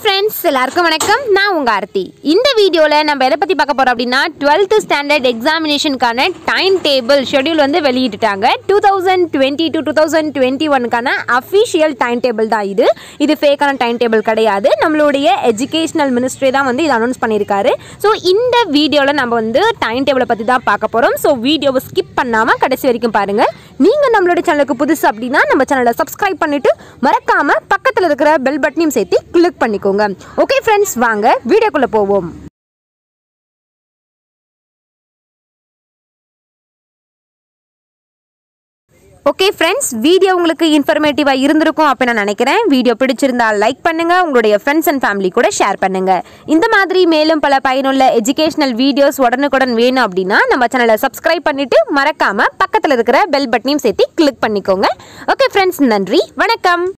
friends எல்லாருக்கும் வணக்கம் நான் உங்கள் ஆர்த்தி இந்த வீடியோவில் நம்ம எதை பற்றி பார்க்க போகிறோம் அப்படின்னா டுவெல்த்து ஸ்டாண்டர்ட் எக்ஸாமினேஷனுக்கான டைம் டேபிள் ஷெட்யூல் வந்து வெளியிட்டுட்டாங்க two thousand twenty two two thousand twenty ஒனுக்கான அஃபிஷியல் டைம் டேபிள் தான் இது இது ஃபேக்கான டைம் டேபிள் கிடையாது நம்மளுடைய எஜுகேஷனல் மினிஸ்ட்ரி தான் வந்து இதை அனௌன்ஸ் பண்ணியிருக்காரு ஸோ இந்த வீடியோவில் நம்ம வந்து டைம் டேபிளை பற்றி தான் பார்க்க போகிறோம் ஸோ வீடியோவை ஸ்கிப் பண்ணாமல் கடைசி வரைக்கும் பாருங்கள் நீங்கள் நம்மளோட சேனலுக்கு புதுசு அப்படின்னா நம்ம சேனலை சப்ஸ்கிரைப் பண்ணிவிட்டு மறக்காமல் பக்கத்தில் இருக்கிற பெல் பட்டனையும் சேர்த்து கிளிக் பண்ணிக்கோங்க ஓகே ஃப்ரெண்ட்ஸ் வாங்க வீடியோக்குள்ளே போவோம் ஓகே ஃப்ரெண்ட்ஸ் வீடியோ உங்களுக்கு இன்ஃபர்மேட்டிவாக இருந்திருக்கும் அப்போ நான் நினைக்கிறேன் வீடியோ பிடிச்சிருந்தா லைக் பண்ணுங்க உங்களுடைய ஃப்ரெண்ட்ஸ் அண்ட் ஃபேமிலி கூட ஷேர் பண்ணுங்க இந்த மாதிரி மேலும் பல பயனுள்ள எஜுகேஷனல் வீடியோஸ் உடனுக்குடன் வேணும் அப்படின்னா நம்ம சேனலை சப்ஸ்கிரைப் பண்ணிட்டு மறக்காம பக்கத்தில் இருக்கிற பெல் பட்டனையும் சேர்த்து கிளிக் பண்ணிக்கோங்க ஓகே ஃப்ரெண்ட்ஸ் நன்றி வணக்கம்